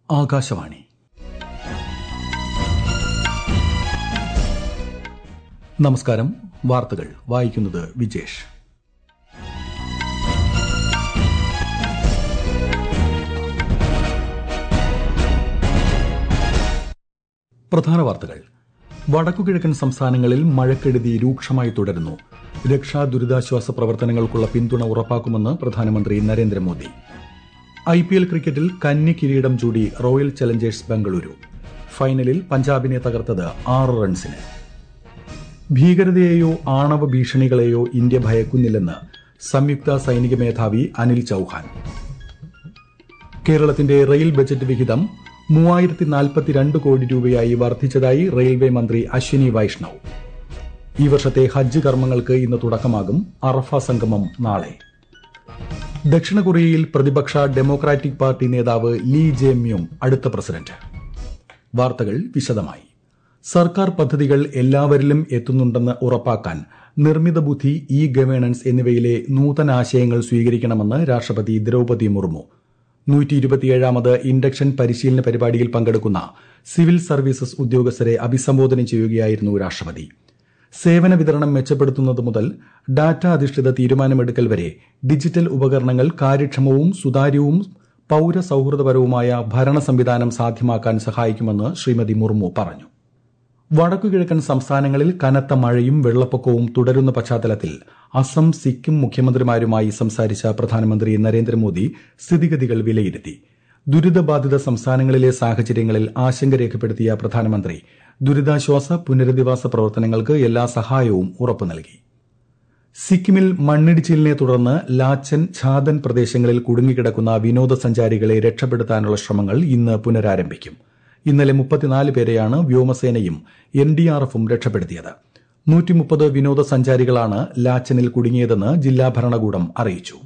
ആകാശവാണി നമസ്കാരം വാർത്തകൾ വായിക്കുന്നത് വിജേഷ് പ്രധാന വാർത്തകൾ വടക്കുകിഴക്കൻ സംസ്ഥാനങ്ങളിൽ മഴക്കെടുതി രൂക്ഷമായി തുടരുന്നു രക്ഷാ ദുരിതാശ്വാസ പ്രവർത്തനങ്ങൾക്കുള്ള പിന്തുണ ഉറപ്പാക്കുമെന്ന് പ്രധാനമന്ത്രി നരേന്ദ്രമോദി ഐ പി എൽ ക്രിക്കറ്റിൽ കന്നി കിരീടം ചൂടി റോയൽ ചലഞ്ചേഴ്സ് ബംഗളൂരു ഫൈനലിൽ പഞ്ചാബിനെ തകർത്തത് ആറ് റൺസിന് ഭീകരതയെയോ ആണവ ഭീഷണികളെയോ ഇന്ത്യ ഭയക്കുന്നില്ലെന്ന് സംയുക്ത സൈനിക മേധാവി അനിൽ ചൌഹാൻ കേരളത്തിന്റെ റെയിൽ ബജറ്റ് വിഹിതം മൂവായിരത്തി നാൽപ്പത്തിരണ്ട് കോടി രൂപയായി വർദ്ധിച്ചതായി റെയിൽവേ മന്ത്രി അശ്വിനി വൈഷ്ണവ് ഈ വർഷത്തെ ഹജ്ജ് കർമ്മങ്ങൾക്ക് ഇന്ന് തുടക്കമാകും അറഫ സംഗമം നാളെ ദക്ഷിണ കൊറിയയിൽ പ്രതിപക്ഷ ഡെമോക്രാറ്റിക് പാർട്ടി നേതാവ് ലീ ജെ മ്യൂങ് അടുത്ത പ്രസിഡന്റ് വാർത്തകൾ വിശദമായി സർക്കാർ പദ്ധതികൾ എല്ലാവരിലും എത്തുന്നുണ്ടെന്ന് ഉറപ്പാക്കാൻ നിർമ്മിത ബുദ്ധി ഇ ഗവേണൻസ് എന്നിവയിലെ നൂതനാശയങ്ങൾ സ്വീകരിക്കണമെന്ന് രാഷ്ട്രപതി ദ്രൌപതി മുർമു നൂറ്റി ഇരുപത്തിയേഴാമത് ഇൻഡക്ഷൻ പരിശീലന പരിപാടിയിൽ പങ്കെടുക്കുന്ന സിവിൽ സർവീസസ് ഉദ്യോഗസ്ഥരെ അഭിസംബോധന ചെയ്യുകയായിരുന്നു രാഷ്ട്രപതി സേവന വിതരണം മെച്ചപ്പെടുത്തുന്നത് മുതൽ ഡാറ്റ അധിഷ്ഠിത തീരുമാനമെടുക്കൽ വരെ ഡിജിറ്റൽ ഉപകരണങ്ങൾ കാര്യക്ഷമവും സുതാര്യവും പൌരസൌഹൃദപരവുമായ ഭരണ സംവിധാനം സാധ്യമാക്കാൻ സഹായിക്കുമെന്ന് ശ്രീമതി മുർമു പറഞ്ഞു വടക്കുകിഴക്കൻ സംസ്ഥാനങ്ങളിൽ കനത്ത മഴയും വെള്ളപ്പൊക്കവും തുടരുന്ന പശ്ചാത്തലത്തിൽ അസം സിക്കിം മുഖ്യമന്ത്രിമാരുമായി സംസാരിച്ച പ്രധാനമന്ത്രി നരേന്ദ്രമോദി സ്ഥിതിഗതികൾ വിലയിരുത്തി ദുരിതബാധിത സംസ്ഥാനങ്ങളിലെ സാഹചര്യങ്ങളിൽ ആശങ്ക രേഖപ്പെടുത്തിയ പ്രധാനമന്ത്രി ദുരിതാശ്വാസ പുനരധിവാസ പ്രവർത്തനങ്ങൾക്ക് എല്ലാ സഹായവും ഉറപ്പു നൽകി സിക്കിമിൽ മണ്ണിടിച്ചിലിനെ തുടർന്ന് ലാച്ചൻ ഛാദൻ പ്രദേശങ്ങളിൽ കുടുങ്ങിക്കിടക്കുന്ന വിനോദസഞ്ചാരികളെ രക്ഷപ്പെടുത്താനുള്ള ശ്രമങ്ങൾ ഇന്ന് പുനരാരംഭിക്കും ഇന്നലെ മുപ്പത്തിനാല് പേരെയാണ് വ്യോമസേനയും എൻ ഡി ആർ എഫും രക്ഷപ്പെടുത്തിയത് നൂറ്റിമുപ്പത് വിനോദസഞ്ചാരികളാണ് ലാച്ചനിൽ കുടുങ്ങിയതെന്ന് ജില്ലാ ഭരണകൂടം അറിയിച്ചു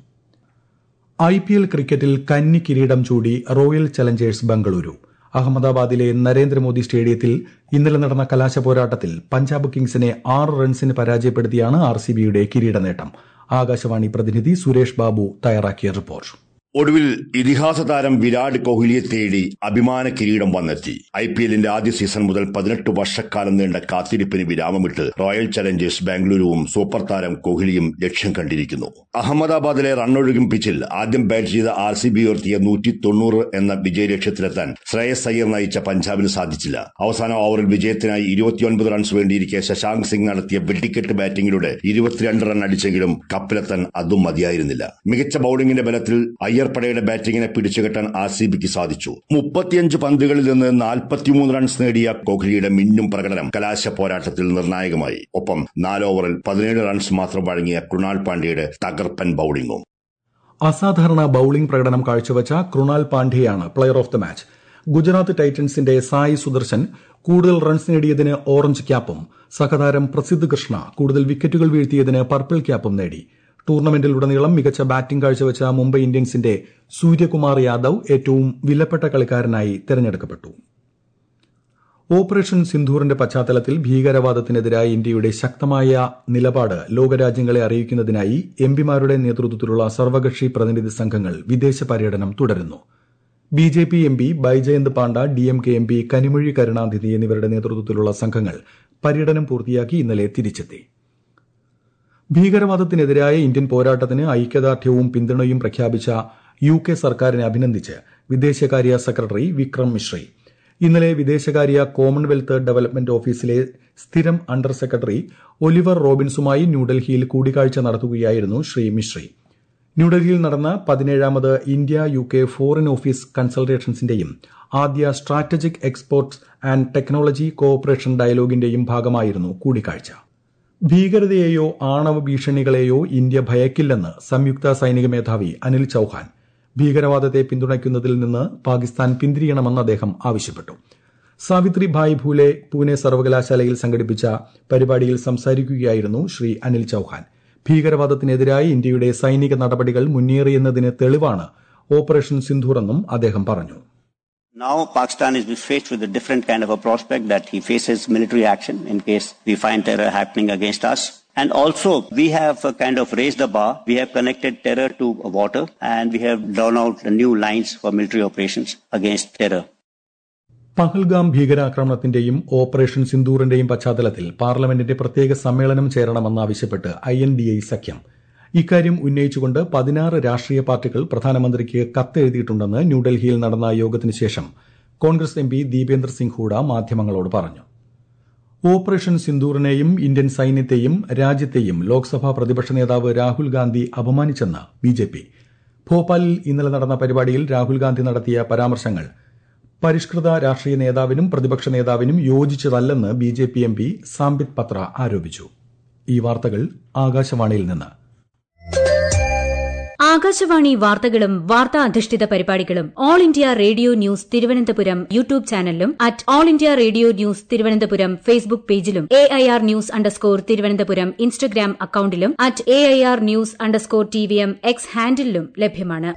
ഐ പി എൽ ക്രിക്കറ്റിൽ കന്നി കിരീടം ചൂടി റോയൽ ചലഞ്ചേഴ്സ് ബംഗളൂരു അഹമ്മദാബാദിലെ നരേന്ദ്രമോദി സ്റ്റേഡിയത്തിൽ ഇന്നലെ നടന്ന കലാശ പോരാട്ടത്തിൽ പഞ്ചാബ് കിങ്സിനെ ആറ് റൺസിന് പരാജയപ്പെടുത്തിയാണ് ആർ സി ബിയുടെ കിരീട നേട്ടം ആകാശവാണി പ്രതിനിധി സുരേഷ് ബാബു തയ്യാറാക്കിയ റിപ്പോർട്ട് ഒടുവിൽ ഇതിഹാസ താരം വിരാട് കോഹ്ലിയെ തേടി അഭിമാന കിരീടം വന്നെത്തി ഐ പി എല്ലിന്റെ ആദ്യ സീസൺ മുതൽ പതിനെട്ട് വർഷക്കാലം നീണ്ട കാത്തിരിപ്പിന് വിരാമമിട്ട് റോയൽ ചലഞ്ചേഴ്സ് ബാംഗ്ലൂരുവും സൂപ്പർ താരം കോഹ്ലിയും ലക്ഷ്യം കണ്ടിരിക്കുന്നു അഹമ്മദാബാദിലെ റണ്ണൊഴുകും പിച്ചിൽ ആദ്യം ബാറ്റ് ചെയ്ത ആർ സി ബി ഉയർത്തിയ നൂറ്റി തൊണ്ണൂറ് എന്ന വിജയലക്ഷ്യത്തിലെത്താൻ ശ്രേയസ് അയ്യർ നയിച്ച പഞ്ചാബിന് സാധിച്ചില്ല അവസാന ഓവറിൽ വിജയത്തിനായി ഇരുപത്തിയൊൻപത് റൺസ് വേണ്ടിയിരിക്കെ ശശാങ്ക് സിംഗ് നടത്തിയ വെട്ടിക്കെട്ട് ബാറ്റിംഗിലൂടെ ഇരുപത്തിരണ്ട് റൺ അടിച്ചെങ്കിലും കപ്പിലെത്താൻ അതും മതിയായിരുന്നില്ല മികച്ച ബൌളിംഗിന്റെ ബലത്തിൽ അയ്യർ പടയുടെ ബാറ്റിംഗിനെ പിടിച്ചുകെട്ടാൻ ആർ സി ബിക്ക് സാധിച്ചു മുപ്പത്തിയഞ്ച് പന്തുകളിൽ നിന്ന് നാൽപ്പത്തിമൂന്ന് റൺസ് നേടിയ കോഹ്ലിയുടെ മിന്നും പ്രകടനം കലാശ പോരാട്ടത്തിൽ നിർണായകമായി ഒപ്പം നാല് ഓവറിൽ പതിനേഴ് റൺസ് മാത്രം വഴങ്ങിയ കൃണാൽ പാണ്ഡ്യയുടെ തകർപ്പൻ ബൌളിംഗും അസാധാരണ ബൌളിംഗ് പ്രകടനം കാഴ്ചവച്ച കൃണാൽ പാണ്ഡ്യയാണ് player of the match Gujarat ടൈറ്റൻസിന്റെ സായി സുദർശൻ കൂടുതൽ റൺസ് നേടിയതിന് ഓറഞ്ച് ക്യാപ്പും സഹതാരം പ്രസിദ്ധ് കൃഷ്ണ കൂടുതൽ വിക്കറ്റുകൾ വീഴ്ത്തിയതിന് പർപ്പിൾ ക്യാപ്പും നേടി ടൂർണമെന്റിലുടനീളം മികച്ച ബാറ്റിംഗ് കാഴ്ചവെച്ച മുംബൈ ഇന്ത്യൻസിന്റെ സൂര്യകുമാർ യാദവ് ഏറ്റവും വിലപ്പെട്ട കളിക്കാരനായി തെരഞ്ഞെടുക്കപ്പെട്ടു ഓപ്പറേഷൻ സിന്ധൂറിന്റെ പശ്ചാത്തലത്തിൽ ഭീകരവാദത്തിനെതിരായ ഇന്ത്യയുടെ ശക്തമായ നിലപാട് ലോകരാജ്യങ്ങളെ അറിയിക്കുന്നതിനായി എംപിമാരുടെ നേതൃത്വത്തിലുള്ള സർവകക്ഷി പ്രതിനിധി സംഘങ്ങൾ വിദേശ പര്യടനം തുടരുന്നു B J P M P Baijayant Panda D M K M P Kanimozhi Karunanidhi എന്നിവരുടെ നേതൃത്വത്തിലുള്ള സംഘങ്ങൾ പര്യടനം പൂർത്തിയാക്കി ഇന്നലെ തിരിച്ചെത്തി ഭീകരവാദത്തിനെതിരായ ഇന്ത്യൻ പോരാട്ടത്തിന് ഐക്യദാർഢ്യവും പിന്തുണയും പ്രഖ്യാപിച്ച യു കെ സർക്കാരിനെ അഭിനന്ദിച്ച് വിദേശകാര്യ സെക്രട്ടറി വിക്രം മിശ്രി ഇന്നലെ വിദേശകാര്യ കോമൺവെൽത്ത് ഡെവലപ്മെന്റ് ഓഫീസിലെ സ്ഥിരം അണ്ടർ സെക്രട്ടറി ഒലിവർ റോബിൻസുമായി ന്യൂഡൽഹിയിൽ കൂടിക്കാഴ്ച നടത്തുകയായിരുന്നു ശ്രീ മിശ്രി ന്യൂഡൽഹിയിൽ നടന്ന പതിനേഴാമത് India U K foreign office കൺസൾട്ടേഷൻസിന്റെയും ആദ്യ strategic exports and technology cooperation ഡയലോഗിന്റെയും ഭാഗമായിരുന്നു കൂടിക്കാഴ്ച ഭീകരതയെയോ ആണവ ഭീഷണികളെയോ ഇന്ത്യ ഭയക്കില്ലെന്ന് സംയുക്ത സൈനിക മേധാവി അനിൽ ചൌഹാൻ ഭീകരവാദത്തെ പിന്തുണയ്ക്കുന്നതിൽ നിന്ന് പാകിസ്ഥാൻ പിന്തിരിയണമെന്ന് അദ്ദേഹം ആവശ്യപ്പെട്ടു സാവിത്രിഭായ് ഭൂലെ പൂനെ സർവകലാശാലയിൽ സംഘടിപ്പിച്ച പരിപാടിയിൽ സംസാരിക്കുകയായിരുന്നു ശ്രീ അനിൽ ചൌഹാൻ ഭീകരവാദത്തിനെതിരായ ഇന്ത്യയുടെ സൈനിക നടപടികൾ മുന്നേറിയെന്നതിന് തെളിവാണ് ഓപ്പറേഷൻ സിന്ധൂർ എന്നും അദ്ദേഹം പറഞ്ഞു Now Pakistan is faced with a different kind of a prospect that he faces military action in case we find terror happening against us. And also, we have uh, kind of raised the bar. We have connected terror to water and we have drawn out the new lines for military operations against terror. Pahalgam ഭീകരാക്രമണത്തിന്റെയും operation സിന്ദൂറിന്റെയും പശ്ചാത്തലത്തിൽ പാർലമെന്റിന്റെ പ്രത്യേക സമ്മേളനം ചേരണമെന്നാവശ്യപ്പെട്ട് I N D I സഖ്യം ഇക്കാര്യം ഉന്നയിച്ചുകൊണ്ട് പതിനാറ് രാഷ്ട്രീയ പാർട്ടികൾ പ്രധാനമന്ത്രിക്ക് കത്തെഴുതിയിട്ടുണ്ടെന്ന് ന്യൂഡൽഹിയിൽ നടന്ന യോഗത്തിന് ശേഷം കോൺഗ്രസ് എം പി ദീപേന്ദർ സിംഗ് ഹൂഡ മാധ്യമങ്ങളോട് പറഞ്ഞു ഓപ്പറേഷൻ സിന്ദൂറിനെയും ഇന്ത്യൻ സൈന്യത്തെയും രാജ്യത്തെയും ലോക്സഭാ പ്രതിപക്ഷ നേതാവ് രാഹുൽ ഗാന്ധി അപമാനിച്ചെന്ന് ബിജെപി ഭോപ്പാലിൽ ഇന്നലെ നടന്ന പരിപാടിയിൽ രാഹുൽ ഗാന്ധി നടത്തിയ പരാമർശങ്ങൾ പരിഷ്കൃത രാഷ്ട്രീയ നേതാവിനും പ്രതിപക്ഷ നേതാവിനും യോജിച്ചതല്ലെന്ന് BJP M P Sambit Patra ആരോപിച്ചു ഈ വാർത്തകൾ ആകാശവാണിയിൽ നിന്ന് ആകാശവാണി വാർത്തകളും വാർത്താ അധിഷ്ഠിത പരിപാടികളും all India radio news Thiruvananthapuram YouTube ചാനലിലും at all India radio news Thiruvananthapuram Facebook പേജിലും A I R news underscore Thiruvananthapuram Instagram അക്കൌണ്ടിലും at A I R news underscore T V M X ഹാൻഡിലും ലഭ്യമാണ്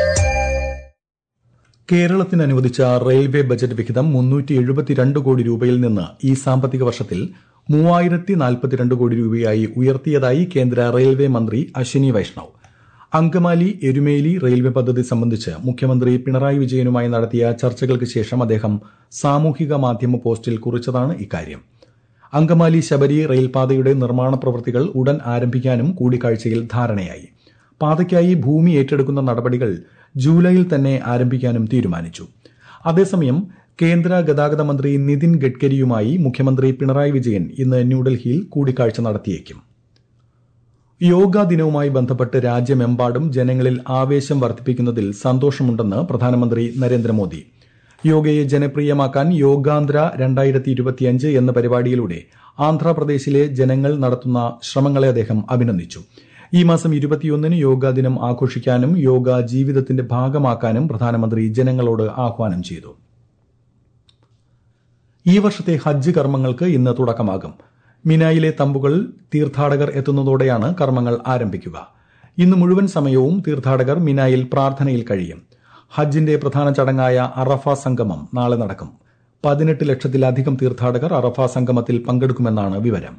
കേരളത്തിന് അനുവദിച്ച റെയിൽവേ ബജറ്റ് വിഹിതം മുന്നൂറ്റി എഴുപത്തിരണ്ട് കോടി രൂപയിൽ നിന്ന് ഈ സാമ്പത്തിക വർഷത്തിൽ മൂവായിരത്തി നാൽപ്പത്തിരണ്ട് കോടി രൂപയായി ഉയർത്തിയതായി കേന്ദ്ര റെയിൽവേ മന്ത്രി അശ്വിനി വൈഷ്ണവ് അങ്കമാലി എരുമേലി റെയിൽവേ പദ്ധതി സംബന്ധിച്ച് മുഖ്യമന്ത്രി പിണറായി വിജയനുമായി നടത്തിയ ചർച്ചകൾക്ക് ശേഷം അദ്ദേഹം സാമൂഹിക മാധ്യമ പോസ്റ്റിൽ കുറിച്ചതാണ് ഇക്കാര്യം അങ്കമാലി ശബരി റെയിൽപാതയുടെ നിർമ്മാണ പ്രവൃത്തികൾ ഉടൻ ആരംഭിക്കാനും കൂടിക്കാഴ്ചയിൽ ധാരണയായി പാതയ്ക്കായി ഭൂമി ഏറ്റെടുക്കുന്ന നടപടികൾ ജൂലൈയിൽ തന്നെ ആരംഭിക്കാനും തീരുമാനിച്ചു അതേസമയം കേന്ദ്ര ഗതാഗത മന്ത്രി നിതിൻ ഗഡ്കരിയുമായി മുഖ്യമന്ത്രി പിണറായി വിജയൻ ഇന്ന് ന്യൂഡൽഹിയിൽ കൂടിക്കാഴ്ച നടത്തിയേക്കും യോഗാ ദിനവുമായി ബന്ധപ്പെട്ട് രാജ്യമെമ്പാടും ജനങ്ങളിൽ ആവേശം വർദ്ധിപ്പിക്കുന്നതിൽ സന്തോഷമുണ്ടെന്ന് പ്രധാനമന്ത്രി നരേന്ദ്രമോദി യോഗയെ ജനപ്രിയമാക്കാൻ യോഗാന്ധ്ര രണ്ടായിരത്തി ഇരുപത്തിയഞ്ച് എന്ന പരിപാടിയിലൂടെ ആന്ധ്രാപ്രദേശിലെ ജനങ്ങൾ നടത്തുന്ന ശ്രമങ്ങളെ അദ്ദേഹം അഭിനന്ദിച്ചു ഈ മാസം ഇരുപത്തിയൊന്നിന് യോഗാ ദിനം ആഘോഷിക്കാനും യോഗ ജീവിതത്തിന്റെ ഭാഗമാക്കാനും പ്രധാനമന്ത്രി ജനങ്ങളോട് ആഹ്വാനം ചെയ്തു ഈ വർഷത്തെ ഹജ്ജ് കർമ്മങ്ങൾക്ക് ഇന്ന് തുടക്കമാകും മിനായിലെ തമ്പുകൾ തീർത്ഥാടകർ എത്തുന്നതോടെയാണ് കർമ്മങ്ങൾ ആരംഭിക്കുക ഇന്ന് മുഴുവൻ സമയവും തീർത്ഥാടകർ മിനായിൽ പ്രാർത്ഥനയിൽ കഴിയും ഹജ്ജിന്റെ പ്രധാന ചടങ്ങായ അറഫ സംഗമം നാളെ നടക്കും പതിനെട്ട് ലക്ഷത്തിലധികം തീർത്ഥാടകർ അറഫ സംഗമത്തിൽ പങ്കെടുക്കുമെന്നാണ് വിവരം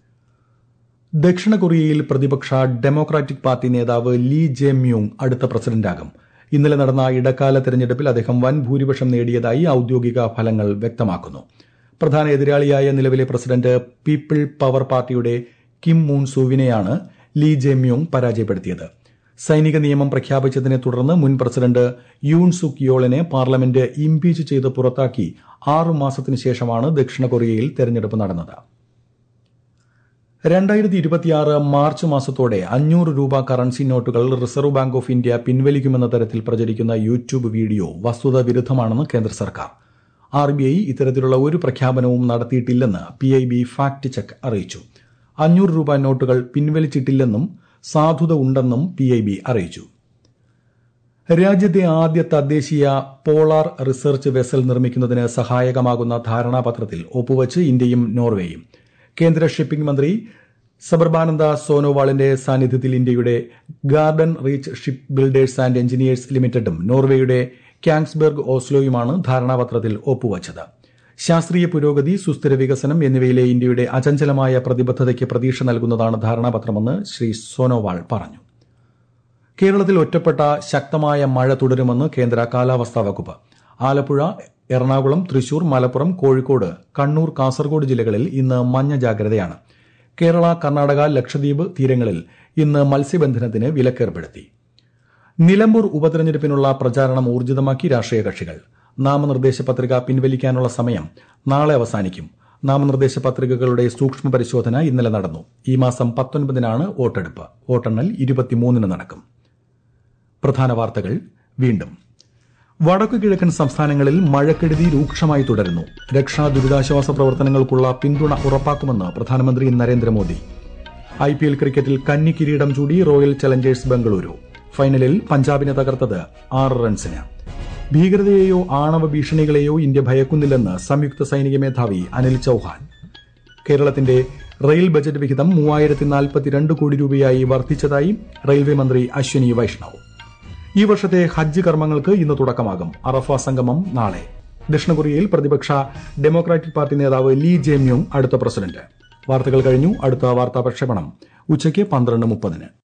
ദക്ഷിണ കൊറിയയിൽ പ്രതിപക്ഷ ഡെമോക്രാറ്റിക് പാർട്ടി നേതാവ് ലീ ജെ മ്യൂങ് അടുത്ത പ്രസിഡന്റാകും ഇന്നലെ നടന്ന ഇടക്കാല തെരഞ്ഞെടുപ്പിൽ അദ്ദേഹം വൻ ഭൂരിപക്ഷം നേടിയതായി ഔദ്യോഗിക ഫലങ്ങൾ വ്യക്തമാക്കുന്നു പ്രധാന എതിരാളിയായ നിലവിലെ president people power party Kim Moon സൂവിനെയാണ് ലീ ജെ മ്യൂങ് പരാജയപ്പെടുത്തിയത് സൈനിക നിയമം പ്രഖ്യാപിച്ചതിനെ തുടർന്ന് മുൻ പ്രസിഡന്റ് യൂൺ സുക് യോളിനെ പാർലമെന്റ് ഇംപീച്ച് ചെയ്ത് പുറത്താക്കി ആറു മാസത്തിനു ശേഷമാണ് ദക്ഷിണ കൊറിയയിൽ തെരഞ്ഞെടുപ്പ് നടന്നത് രണ്ടായിരത്തി ഇരുപത്തിയാറ് മാർച്ച് മാസത്തോടെ അഞ്ഞൂറ് രൂപ കറൻസി നോട്ടുകൾ റിസർവ് ബാങ്ക് ഓഫ് ഇന്ത്യ പിൻവലിക്കുമെന്ന തരത്തിൽ പ്രചരിക്കുന്ന യൂട്യൂബ് വീഡിയോ വസ്തുത വിരുദ്ധമാണെന്ന് കേന്ദ്ര സർക്കാർ ആർ ബി ഐ ഇത്തരത്തിലുള്ള ഒരു പ്രഖ്യാപനവും നടത്തിയിട്ടില്ലെന്ന് P I B fact check അറിയിച്ചു അഞ്ഞൂറ് രൂപ നോട്ടുകൾ പിൻവലിച്ചിട്ടില്ലെന്നും സാധുത ഉണ്ടെന്നും പി ഐ ബി അറിയിച്ചു രാജ്യത്തെ ആദ്യ തദ്ദേശീയ പോളാർ റിസർച്ച് വെസൽ നിർമ്മിക്കുന്നതിന് സഹായകമാകുന്ന ധാരണാപത്രത്തിൽ ഒപ്പുവച്ച് ഇന്ത്യയും നോർവേയും കേന്ദ്ര ഷിപ്പിംഗ് മന്ത്രി സബർബാനന്ദ സോനോവാളിന്റെ സാന്നിധ്യത്തിൽ ഇന്ത്യയുടെ garden reach ship builders and engineers ലിമിറ്റഡും നോർവേയുടെ ക്യാങ്സ്ബർഗ് ഓസ്ലോയുമാണ് ധാരണാപത്രത്തിൽ ഒപ്പുവച്ചത് ശാസ്ത്രീയ പുരോഗതി സുസ്ഥിര വികസനം എന്നിവയിലെ ഇന്ത്യയുടെ അചഞ്ചലമായ പ്രതിബദ്ധതയ്ക്ക് പ്രതീക്ഷ നൽകുന്നതാണ് ധാരണാപത്രമെന്ന് ശ്രീ സോനോവാൾ പറഞ്ഞു കേരളത്തിൽ ഒറ്റപ്പെട്ട ശക്തമായ മഴ തുടരുമെന്ന് കേന്ദ്ര കാലാവസ്ഥാ വകുപ്പ് ആലപ്പുഴ എറണാകുളം തൃശൂർ മലപ്പുറം കോഴിക്കോട് കണ്ണൂർ കാസർഗോഡ് ജില്ലകളിൽ ഇന്ന് മഞ്ഞ ജാഗ്രതയാണ് കേരള കർണാടക ലക്ഷദ്വീപ് തീരങ്ങളിൽ ഇന്ന് മത്സ്യബന്ധനത്തിന് വിലക്കേർപ്പെടുത്തി നിലമ്പൂർ ഉപതെരഞ്ഞെടുപ്പിനുള്ള പ്രചാരണം ഊർജിതമാക്കി രാഷ്ട്രീയ കക്ഷികൾ നാമനിർദ്ദേശ പത്രിക പിൻവലിക്കാനുള്ള സമയം നാളെ അവസാനിക്കും നാമനിർദ്ദേശ പത്രികകളുടെ സൂക്ഷ്മ പരിശോധന ഇന്നലെ നടന്നു ഈ മാസം പത്തൊൻപതിനാണ് വോട്ടെടുപ്പ് വോട്ടെണ്ണൽ ഇരുപത്തിമൂന്നിന് നടക്കും പ്രധാന വാർത്തകൾ വീണ്ടും വടക്കു കിഴക്കൻ സംസ്ഥാനങ്ങളിൽ മഴക്കെടുതി രൂക്ഷമായി തുടരുന്നു രക്ഷാ ദുരിതാശ്വാസ പ്രവർത്തനങ്ങൾക്കുള്ള പിന്തുണ ഉറപ്പാക്കുമെന്ന് പ്രധാനമന്ത്രി നരേന്ദ്രമോദി ഐ പി എൽ ക്രിക്കറ്റിൽ കന്നി കിരീടം ചൂടി റോയൽ ചലഞ്ചേഴ്സ് ബംഗളൂരു ഫൈനലിൽ പഞ്ചാബിനെ തകർത്തത് ആറ് റൺസിന് ഭീകരതയെയോ ആണവ ഭീഷണികളെയോ ഇന്ത്യ ഭയക്കുന്നില്ലെന്ന് സംയുക്ത സൈനിക മേധാവി അനിൽ ചൌഹാൻ കേരളത്തിന്റെ റെയിൽ ബജറ്റ് വിഹിതം മൂവായിരത്തി നാൽപ്പത്തിരണ്ട് കോടി രൂപയായി വർദ്ധിച്ചതായി റെയിൽവേ മന്ത്രി അശ്വനി വൈഷ്ണവ് ഈ വർഷത്തെ ഹജ്ജ് കർമ്മങ്ങൾക്ക് ഇന്ന് തുടക്കമാകും അറഫ സംഗമം നാളെ ദക്ഷിണ കൊറിയയിൽ പ്രതിപക്ഷ ഡെമോക്രാറ്റിക് പാർട്ടി നേതാവ് ലീ ജെ മ്യൂങ് അടുത്ത പ്രസിഡന്റ് വാർത്തകൾ കഴിഞ്ഞു അടുത്ത വാർത്താ പ്രക്ഷേപണം ഉച്ചയ്ക്ക് പന്ത്രണ്ട് മുപ്പതിന്